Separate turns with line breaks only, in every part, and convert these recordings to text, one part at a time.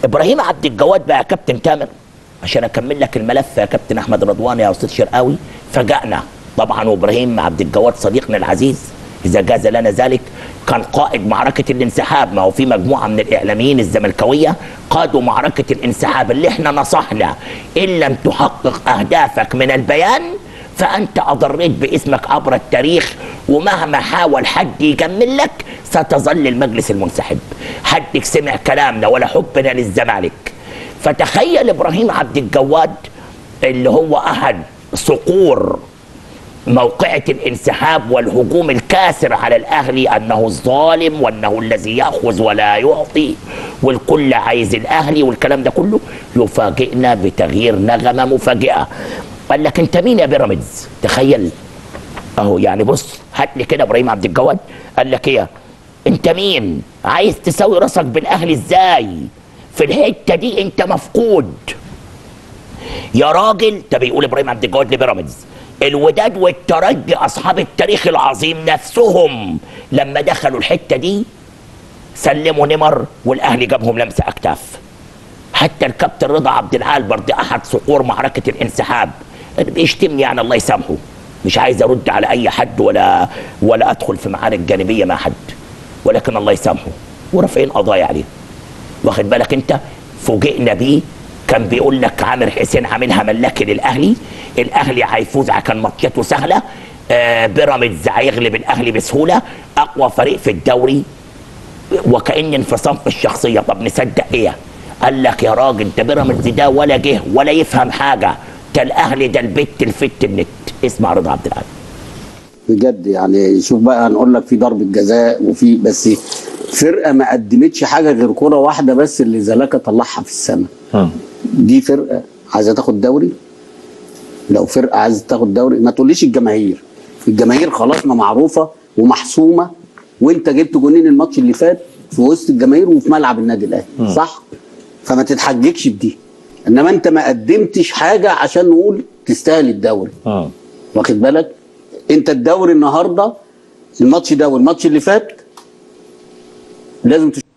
ابراهيم عبد الجواد بقى يا كابتن تامر عشان اكمل لك الملف يا كابتن احمد رضوان يا استاذ شرقاوي فاجأنا طبعا وابراهيم عبد الجواد صديقنا العزيز اذا جاز لنا ذلك كان قائد معركه الانسحاب ما هو في مجموعه من الاعلاميين الزملكاويه قادوا معركه الانسحاب اللي احنا نصحنا ان لم تحقق اهدافك من البيان فانت اضريت باسمك عبر التاريخ ومهما حاول حد يجمل لك ستظل المجلس المنسحب حدك سمع كلامنا ولا حبنا للزمالك فتخيل ابراهيم عبد الجواد اللي هو احد صقور موقعة الانسحاب والهجوم الكاسر على الاهلي انه الظالم وانه الذي ياخذ ولا يعطي والكل عايز الاهلي والكلام ده كله يفاجئنا بتغيير نغمه مفاجئه قال لك انت مين يا بيراميدز تخيل اهو يعني بص هات لي كده ابراهيم عبد الجواد قال لك ايه انت مين عايز تساوي راسك بالاهلي ازاي في الحته دي انت مفقود يا راجل ده بيقول ابراهيم عبد الجواد لبيراميدز الوداد والترجي اصحاب التاريخ العظيم نفسهم لما دخلوا الحته دي سلموا نمر والاهلي جابهم لمسه اكتاف حتى الكابتن رضا عبد العال برضه احد صقور معركه الانسحاب بيشتمني يعني الله يسامحه مش عايز ارد على اي حد ولا ولا ادخل في معارك جانبيه مع حد ولكن الله يسامحه ورافعين قضايا عليه واخد بالك انت فوجئنا بيه كان بيقول لك عامر حسين عاملها ملاكي للاهلي الاهلي هيفوز كان ماتشاته سهله آه بيراميدز هيغلب الاهلي بسهوله اقوى فريق في الدوري وكان انفصام في الشخصيه طب نصدق ايه قال لك يا راجل ده بيراميدز ده ولا جه ولا يفهم حاجه ده الاهلي ده البت الفت النت اسمع رضا عبد العال
بجد يعني شوف بقى هنقول لك في ضربة جزاء وفي بس فرقة ما قدمتش حاجة غير كرة واحدة بس اللي زلاكا طلعها في السماء دي فرقة عايزة تاخد دوري لو فرقة عايزة تاخد دوري ما تقوليش الجماهير الجماهير خلاص ما معروفة ومحسومة وانت جبت جونين الماتش اللي فات في وسط الجماهير وفي ملعب النادي الاهلي صح فما تتحججش بدي انما انت ما قدمتش حاجة عشان نقول تستاهل الدوري
اه
واخد بالك انت الدوري النهارده الماتش ده والماتش اللي فات لازم تش...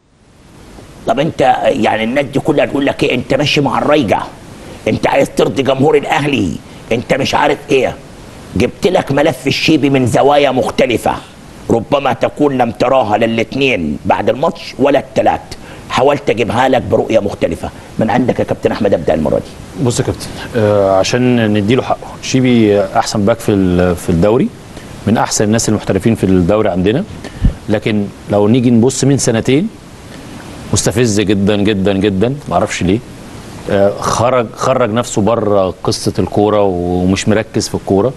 طب انت يعني الناس دي كلها تقول لك ايه انت ماشي مع الريجع انت عايز ترضي جمهور الاهلي انت مش عارف ايه جبت لك ملف الشيبي من زوايا مختلفه ربما تكون لم تراها للاثنين بعد الماتش ولا الثلاث حاولت اجيبها لك برؤيه مختلفه من عندك يا كابتن احمد ابدا المره دي
بص يا كابتن آه عشان نديله حقه شيبي احسن باك في ال- في الدوري من احسن الناس المحترفين في الدوري عندنا لكن لو نيجي نبص من سنتين مستفز جدا جدا جدا معرفش ليه آه خرج خرج نفسه بره قصه الكوره ومش مركز في الكوره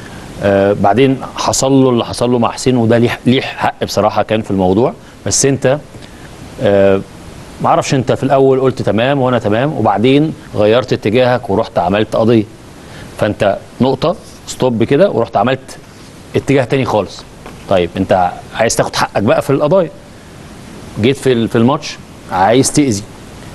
آه بعدين حصل له اللي حصل له مع حسين وده ليه ليه حق بصراحه كان في الموضوع بس انت آه ما اعرفش انت في الاول قلت تمام وانا تمام وبعدين غيرت اتجاهك ورحت عملت قضيه فانت نقطه ستوب كده ورحت عملت اتجاه تاني خالص طيب انت عايز تاخد حقك بقى في القضايا جيت في ال- في الماتش عايز تاذي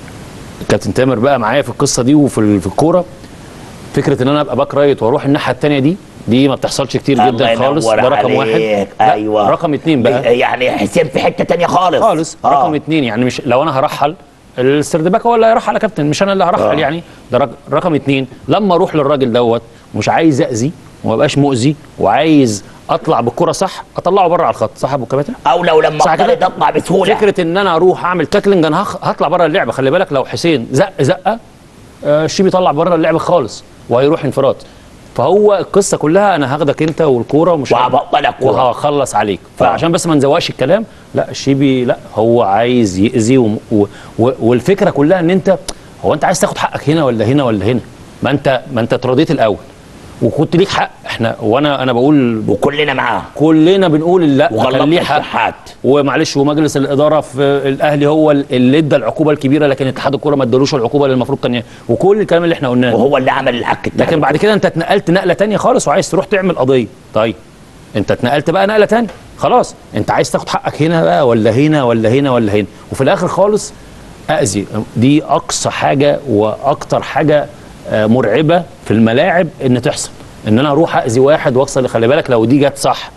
كابتن تامر بقى معايا في القصه دي وفي ال- في الكوره فكره ان انا ابقى باك رايت واروح الناحيه الثانيه دي دي ما بتحصلش كتير
الله
جدا خالص
ينور
ده رقم واحد
عليك.
لا،
ايوه
رقم اتنين بقى
يعني حسين في حته تانية خالص
خالص
آه.
رقم اتنين يعني مش لو انا هرحل السردباك هو اللي هيرحل يا كابتن مش انا اللي هرحل
آه.
يعني ده رق- رقم اتنين لما اروح للراجل دوت مش عايز اذي وما بقاش مؤذي وعايز اطلع بالكره صح اطلعه بره على الخط صح يا ابو كباتن
او لو لما
صح كده؟
اقدر اطلع بسهوله
فكره ان انا اروح اعمل تاكلينج انا هخ- هطلع بره اللعبه خلي بالك لو حسين زق زقه آه، الشيبي يطلع بره اللعبه خالص وهيروح انفراد فهو القصه كلها انا هاخدك انت والكوره ومش
وهبطلك كورة.
وهخلص عليك فعشان بس ما نزوقش الكلام لا الشيبي لا هو عايز يأذي و... و... و... والفكره كلها ان انت هو انت عايز تاخد حقك هنا ولا هنا ولا هنا ما انت ما انت اترضيت الاول وكنت ليك حق احنا وانا انا بقول
وكلنا معاه
كلنا بنقول لا كان
وغلطنا
ليه حق
الشحات
ومعلش ومجلس الاداره في الاهلي هو اللي ادى العقوبه الكبيره لكن اتحاد الكوره ما ادالوش العقوبه اللي المفروض كان ي- وكل الكلام اللي احنا قلناه
وهو اللي عمل الحك التاني.
لكن بعد كده انت اتنقلت نقله تانية خالص وعايز تروح تعمل قضيه طيب انت اتنقلت بقى نقله تانية خلاص انت عايز تاخد حقك هنا بقى ولا هنا ولا هنا ولا هنا وفي الاخر خالص اذي دي اقصى حاجه واكتر حاجه آه، مرعبه في الملاعب ان تحصل ان انا اروح اذي واحد واكسر خلي بالك لو دي جت صح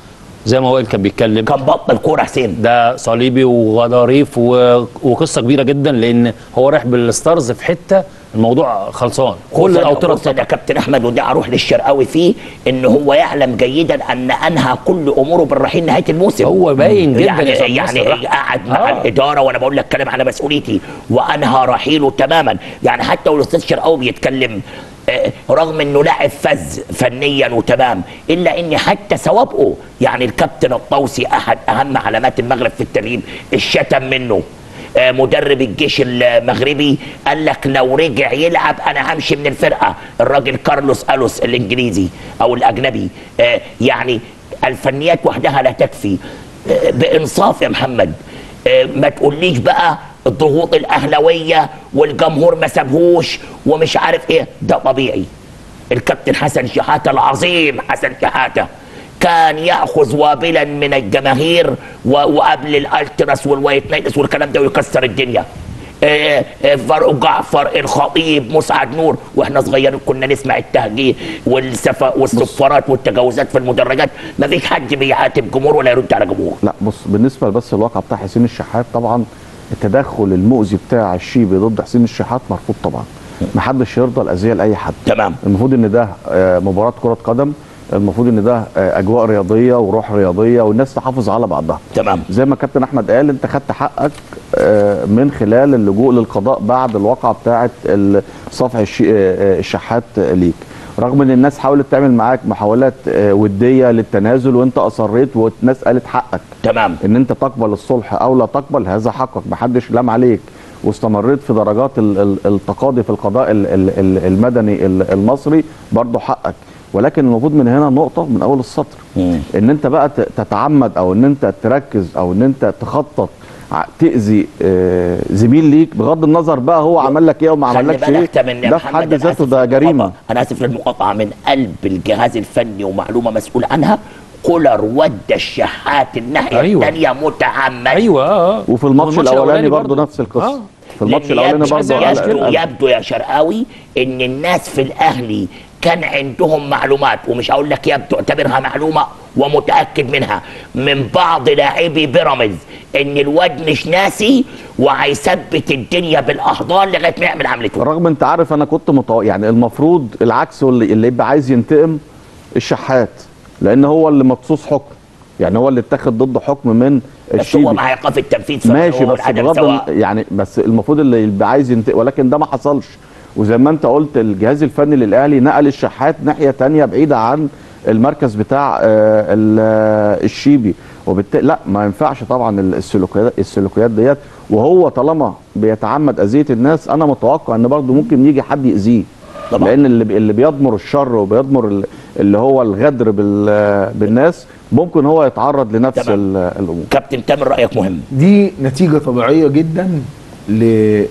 زي ما وائل كان بيتكلم
كان بطل كوره حسين
ده صليبي وغضاريف و... وقصه كبيره جدا لان هو رايح بالستارز في حته الموضوع خلصان كل الاوتره
خصوصا يا كابتن احمد وده اروح للشرقاوي فيه ان هو يعلم جيدا ان انهى كل اموره بالرحيل نهايه الموسم
هو باين جدا
يعني
يا أستاذ
يعني
نصر.
قاعد مع
آه.
الاداره وانا بقول لك كلام على مسؤوليتي وانهى رحيله تماما يعني حتى والاستاذ شرقاوي بيتكلم آه، رغم انه لاعب فز فنيا وتمام الا ان حتى سوابقه يعني الكابتن الطوسي احد اهم علامات المغرب في التدريب الشتم منه آه، مدرب الجيش المغربي قال لك لو رجع يلعب انا همشي من الفرقه الراجل كارلوس الوس الانجليزي او الاجنبي آه، يعني الفنيات وحدها لا تكفي آه، بانصاف يا محمد آه، ما تقوليش بقى الضغوط الاهلويه والجمهور ما سابهوش ومش عارف ايه ده طبيعي الكابتن حسن شحاته العظيم حسن شحاته كان ياخذ وابلا من الجماهير و- وقبل الالتراس والوايت نايتس والكلام ده ويكسر الدنيا آه، آه، فاروق جعفر الخطيب مسعد نور واحنا صغيرين كنا نسمع التهجيه والسفا والسفارات والتجاوزات في المدرجات ما فيش حد بيعاتب جمهور ولا يرد على جمهور
لا بص بالنسبه بس الواقع بتاع حسين الشحات طبعا التدخل المؤذي بتاع الشيبي ضد حسين الشحات مرفوض طبعا محدش يرضى الاذيه لاي حد
تمام
المفروض ان ده آه، مباراه كره قدم المفروض ان ده آه، اجواء رياضيه وروح رياضيه والناس تحافظ على بعضها
تمام
زي ما كابتن احمد قال انت خدت حقك آه، من خلال اللجوء للقضاء بعد الواقعه بتاعه ال- صفع الشي- آه، آه، الشحات ليك رغم ان الناس حاولت تعمل معاك محاولات آه، وديه للتنازل وانت اصريت والناس قالت حقك
تمام
ان انت تقبل الصلح او لا تقبل هذا حقك محدش لام عليك واستمريت في درجات ال- ال- التقاضي في القضاء ال- ال- ال- المدني ال- المصري برضه حقك ولكن المفروض من هنا نقطه من اول السطر
مم.
ان انت بقى ت- تتعمد او ان انت تركز او ان انت تخطط ع- تاذي آه، زميل ليك بغض النظر بقى هو عمل لك ايه وما
خلي
عملكش
بالك
ايه
تمام يا
ده في
محمد،
حد
أنا
ذاته
آسف
ده
للمقاطعة.
جريمه
انا اسف للمقاطعه من قلب الجهاز الفني ومعلومه مسؤول عنها كولر ود الشحات الناحيه
أيوة.
الثانيه متعمد
ايوه اه
وفي الماتش الاولاني برضه نفس القصه
آه.
في الماتش
لأن
الاولاني
يبدو,
برضه
قال-
يبدو,
قال-
يبدو يا شرقاوي ان الناس في الاهلي كان عندهم معلومات ومش هقول لك يبدو اعتبرها معلومه ومتاكد منها من بعض لاعبي بيراميدز ان الواد مش ناسي وهيثبت الدنيا بالاحضان لغايه ما يعمل عملته
رغم انت عارف انا كنت متو... يعني المفروض العكس واللي اللي يبقى عايز ينتقم الشحات لان هو اللي مقصوص حكم يعني هو اللي اتخذ ضده حكم من
بس هو
الشيبي
مع ايقاف التنفيذ
ماشي
فهو
بس
والعدم
بغض
سواء.
الن- يعني بس المفروض اللي يبقى عايز ينتقم ولكن ده ما حصلش وزي ما انت قلت الجهاز الفني للاهلي نقل الشحات ناحيه تانية بعيده عن المركز بتاع آه، ال- آه، الشيبي وبالتالي لا ما ينفعش طبعا السلوكيات السلوكيات ديت وهو طالما بيتعمد اذيه الناس انا متوقع ان برضه ممكن يجي حد يأذيه
طبعا.
لان اللي بي- اللي بيضمر الشر وبيضمر ال- اللي هو الغدر بال- بالناس ممكن هو يتعرض لنفس
تمام.
ال- الامور
كابتن تامر رايك مهم
دي نتيجة طبيعية جدا ل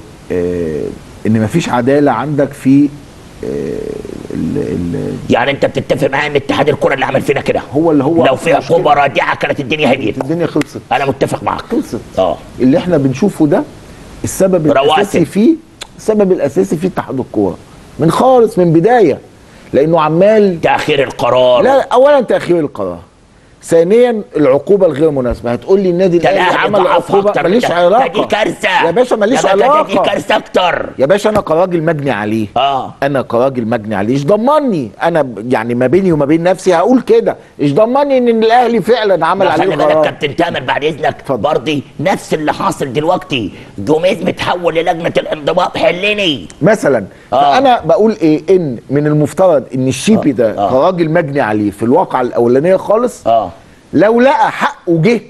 آه، ان مفيش عدالة عندك في آه، ال- ال-
يعني انت بتتفق معايا ان اتحاد الكره اللي عمل فينا كده
هو اللي هو
لو في عقوبه رادعه كانت الدنيا هديت
الدنيا خلصت
انا متفق معاك
خلصت
اه
اللي احنا بنشوفه ده السبب
رواسب.
الاساسي فيه السبب الاساسي فيه اتحاد الكوره من خالص من بدايه لانه عمال
تاخير القرار
لا اولا تاخير القرار ثانيا العقوبه الغير مناسبه هتقول لي النادي
ده
الاهلي
الاهلي
عمل
ضعف
عقوبه
اكتر من
ماليش
ده.
علاقه
ده دي كارثه
يا باشا ماليش
يا باشا
علاقه
دي كارثه اكتر
يا باشا انا كراجل مجني عليه
اه
انا كراجل مجني عليه ايش ضمني انا ب- يعني ما بيني وما بين نفسي هقول كده ايش ضمني ان الاهلي فعلا عمل
لا،
عليه
خلي بالك
غرام
كابتن تامر بعد اذنك
اتفضل.
برضه نفس اللي حاصل دلوقتي جوميز متحول للجنه الانضباط حلني
مثلا
آه.
فانا بقول ايه ان من المفترض ان الشيبي ده
آه.
كراجل مجني عليه في الواقعه الاولانيه خالص
اه
لو لقى حقه جه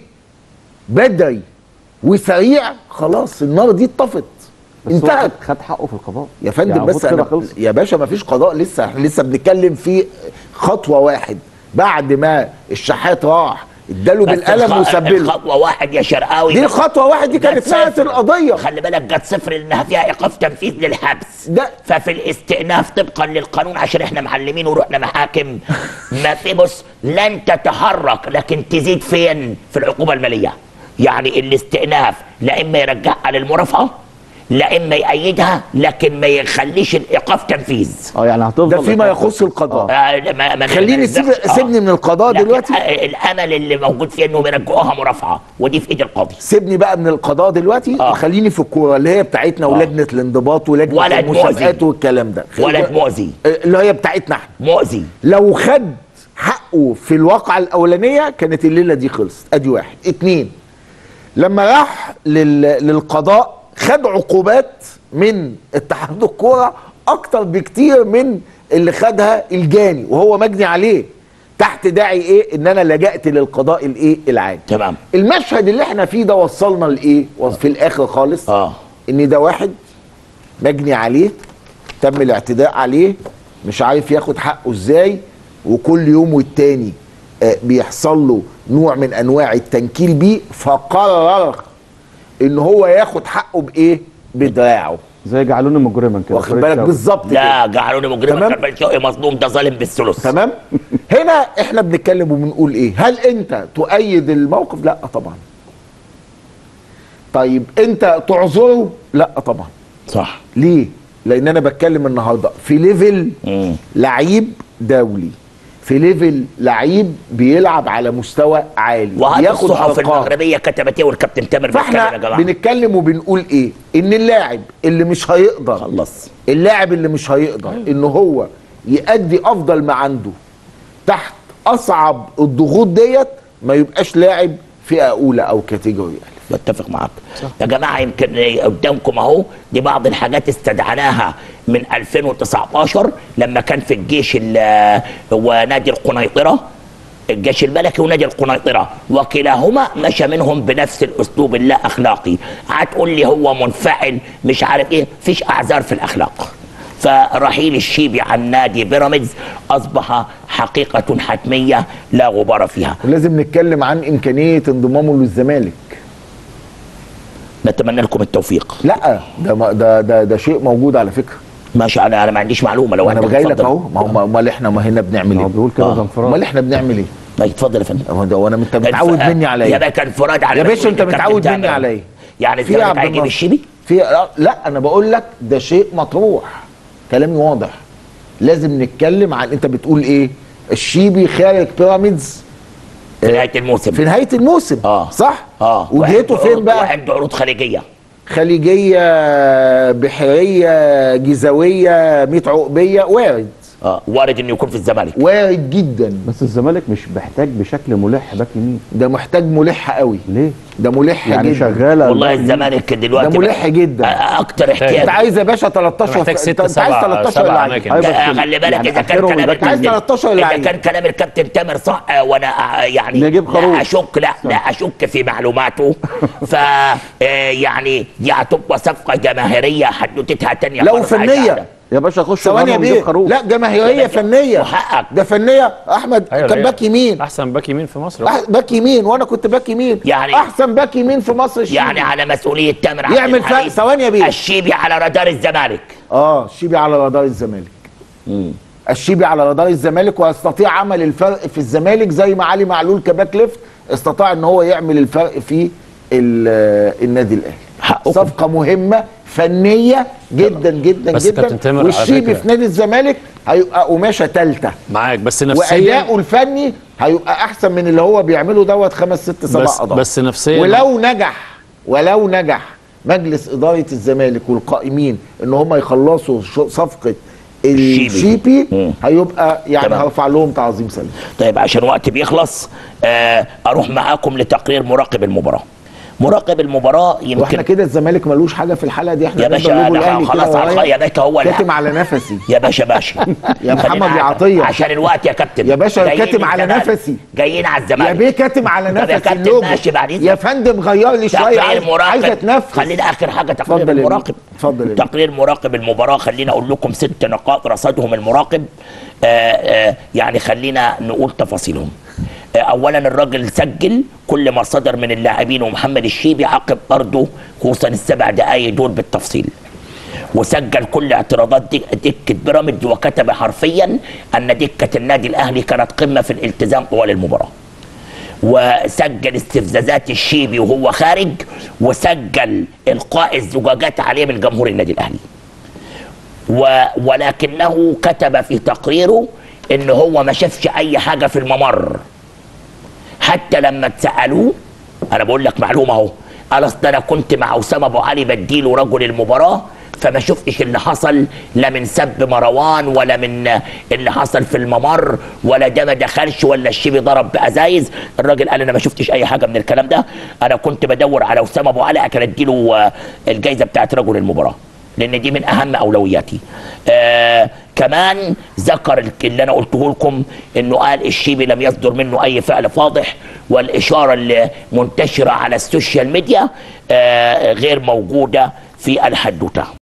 بدري وسريع خلاص النار دي اتطفت
بس هو
انتهت
خد- خد حقه في القضاء
يا فندم
يعني
بس
المفروض كده
أنا
خلص
يا باشا ما فيش قضاء لسه احنا لسه بنتكلم في خطوه واحد بعد ما الشحات راح اداله
بس
بالقلم
الخ-
وسبله
الخطوه واحد يا شرقاوي
دي الخطوه واحد دي كانت
جت
نهايه
صفر.
القضيه
خلي بالك جت صفر لانها فيها ايقاف تنفيذ للحبس
ده
ففي الاستئناف طبقا للقانون عشان احنا معلمين ورحنا محاكم ما في بص لن تتحرك لكن تزيد فين في العقوبه الماليه يعني الاستئناف لا اما يرجعها للمرافعه لا اما يأيدها لكن ما يخليش الايقاف تنفيذ
اه يعني هتفضل
ده فيما يخص القضاء
آه، ما- ما-
خليني
ما
سيب
نسبقش. آه.
سيبني من القضاء
لكن
دلوقتي
آه، الامل اللي موجود فيه انهم يرجعوها مرافعه ودي في ايد القاضي
سيبني بقى من القضاء دلوقتي
آه.
خليني في الكوره اللي هي بتاعتنا ولجنه الانضباط ولجنه
ولد
المسابقات
مؤذي.
والكلام ده
ولد مؤذي
اللي هي بتاعتنا احنا
مؤذي
لو خد حقه في الواقعة الأولانية كانت الليلة دي خلصت أدي واحد اتنين لما راح لل... للقضاء خد عقوبات من اتحاد الكورة أكتر بكتير من اللي خدها الجاني وهو مجني عليه تحت داعي ايه ان انا لجأت للقضاء الايه العادي
تمام
المشهد اللي احنا فيه ده وصلنا لايه في الاخر خالص
اه
ان ده واحد مجني عليه تم الاعتداء عليه مش عارف ياخد حقه ازاي وكل يوم والتاني آه، بيحصل له نوع من انواع التنكيل بيه فقرر ان هو ياخد حقه بايه بدراعه
زي جعلوني مجرما كده
واخد
فريد
بالك
شوقي.
بالظبط كده
لا جعلوني مجرما
تمام.
كربل شوقي مظلوم ده ظالم بالثلث
تمام هنا احنا بنتكلم وبنقول ايه هل انت تؤيد الموقف لا طبعا طيب انت تعذره لا طبعا
صح
ليه؟ لأن أنا بتكلم النهارده في ليفل
مم.
لعيب دولي في ليفل لعيب بيلعب على مستوى عالي
وهذه
بياخد
الصحف
أرقام.
المغربيه كتبت ايه والكابتن تامر بيتكلم يا
فاحنا
جماعه
بنتكلم وبنقول ايه؟ ان اللاعب اللي مش هيقدر
خلص
اللاعب اللي مش هيقدر ان هو يأدي افضل ما عنده تحت اصعب الضغوط ديت ما يبقاش لاعب فئه اولى او كاتيجوري الف
بتفق معاك يا جماعه يمكن قدامكم اهو دي بعض الحاجات استدعناها من 2019 لما كان في الجيش ال- ونادي القنيطره الجيش الملكي ونادي القنيطره وكلاهما مشى منهم بنفس الاسلوب اللا اخلاقي هتقول لي هو منفعل مش عارف ايه فيش اعذار في الاخلاق فرحيل الشيبي عن نادي بيراميدز اصبح حقيقه حتميه لا غبار فيها
ولازم نتكلم عن امكانيه انضمامه للزمالك
نتمنى لكم التوفيق
لا ده ما- ده ده, ده شيء موجود على فكره
ماشي انا انا ما عنديش معلومه لو
انا
أنت
جاي لك
بتفضل.
اهو ما هو امال احنا ما هنا بنعمل
هو
ايه
بيقول كده
آه.
ده انفراد
امال احنا بنعمل ايه
لا يتفضل يا فندم
هو ده وانا انت
كان
متعود
ف-
مني على
يا
ايه
باشا كان فراد على
يا باشا
مسؤولية
انت
الكابتن
متعود مني
تامر.
على ايه
يعني
في
الزمالك
عبد
هيجيب
الناصر.
الشيبي
في لا انا بقول لك ده شيء مطروح كلامي واضح لازم نتكلم عن انت بتقول ايه الشيبي خارج بيراميدز
في نهايه الموسم
في نهايه الموسم
اه
صح
اه
وجهته
وعنده
فين
عروض-
بقى
وعنده عروض خارجيه
خليجيه بحريه جيزاويه ميت عقبيه وارد
اه وارد انه يكون في الزمالك
وارد جدا
بس الزمالك مش محتاج بشكل ملح باك يمين
ده محتاج ملح قوي
ليه؟
ده ملح
يعني
جدا
شغاله
والله
الباك اليمين.
الزمالك دلوقتي
ده ملح
بقى-
جدا.
آه، اكتر
انت
احتياج
عايز يا باشا 13
محتاج
ف-
ست،
انت عايز
سبع-
13
سبع
لعيب
أماكن.
أيوة،
ده
بس
خلي بالك
يعني
اذا كان
آخرهم
كلام
الباك
عايز
الكابتن
13
اذا
لعيب.
كان كلام الكابتن تامر صح آه، وانا آه، يعني
نجيب خروف.
لا اشك لا لا اشك في معلوماته ف آه، يعني دي هتبقى صفقه جماهيريه حدوتتها تانية
لو
خالص، عايز
فنية.
أعلم.
يا باشا خش
ثواني يا
غنى ونجيب
بيه
خروف
لا جماهيريه فنيه
وحقك.
ده فنيه احمد
أيوة،
كان
هي
باك يمين
احسن باك يمين في مصر
أح- باك يمين وانا كنت باك يمين
يعني-
احسن باك يمين في مصر الشيبي
يعني على مسؤوليه تامر عبد
يعمل فرق.
الحميد
ثواني يا بيه.
الشيبي على رادار الزمالك
اه الشيبي على رادار الزمالك الشيبي على رادار الزمالك ويستطيع عمل الفرق في الزمالك زي ما علي معلول كباك ليفت استطاع ان هو يعمل الفرق في ال- النادي الاهلي
حقكم.
صفقه مهمه فنيه جدا جدا
بس
جدا
كابتن تامر على
والشيبي
فكرة-
في نادي الزمالك هيبقى قماشه ثالثه
معاك بس نفسيا
واداؤه الفني هيبقى احسن من اللي هو بيعمله دوت خمس ست سبع
بس
اضعاف
بس نفسيا
ولو نجح ولو نجح مجلس اداره الزمالك والقائمين ان هم يخلصوا شو- صفقه
الشيبي.
الشيبي
مم.
هيبقى يعني
تمام.
هرفع لهم تعظيم سلام
طيب عشان وقت بيخلص آه اروح معاكم لتقرير مراقب المباراه مراقب المباراه
واحنا
يمكن
كده الزمالك ملوش حاجه في الحلقه دي احنا
يا
نقدر
باشا
نجيبوا
ده
الأهلي
خلاص
كده
على الخ-
ورايا.
يا باشا هو لا.
كاتم على نفسي
يا باشا باشا
يا محمد
خلينا-
يعطية.
عشان الوقت يا كابتن
يا باشا
جايين
كاتم على
الزمالك.
نفسي.
جايين على
يا
الزمالك
بيه كاتم على
طب يا
نفسي
كابتن
اللوجو
ماشي بعد إذنك.
يا فندم غير لي شويه
تقرير
عايز
مراقب
عايز اتنفس
خلينا اخر حاجه
اتفضل
تقرير
يا بيه.
المراقب
اتفضل يا بيه.
تقرير مراقب المباراه خلينا اقول لكم ست نقاط رصدهم المراقب آه آه يعني خلينا نقول تفاصيلهم آه اولا الراجل سجل كل ما صدر من اللاعبين ومحمد الشيبي عقب طرده خصوصا السبع دقائق دول بالتفصيل وسجل كل اعتراضات دك- دكة بيراميدز وكتب حرفيا أن دكة النادي الأهلي كانت قمة في الالتزام طوال المباراة وسجل استفزازات الشيبي وهو خارج وسجل القاء الزجاجات عليه من جمهور النادي الاهلي و ولكنه كتب في تقريره ان هو ما شافش اي حاجه في الممر حتى لما اتسالوه انا بقول لك معلومه اهو قال اصل انا كنت مع اسامه ابو علي بديله رجل المباراه فما شفتش اللي حصل لا من سب مروان ولا من اللي حصل في الممر ولا ده ما دخلش ولا الشيبي ضرب بازايز الراجل قال انا ما شفتش اي حاجه من الكلام ده انا كنت بدور على اسامه ابو علي عشان اديله آه، الجائزه بتاعت رجل المباراه لان دي من اهم اولوياتي آه كمان ذكر الك- اللي انا قلته لكم انه قال الشيبي لم يصدر منه اي فعل فاضح والاشاره اللي منتشره على السوشيال ميديا آه غير موجوده في الحدوته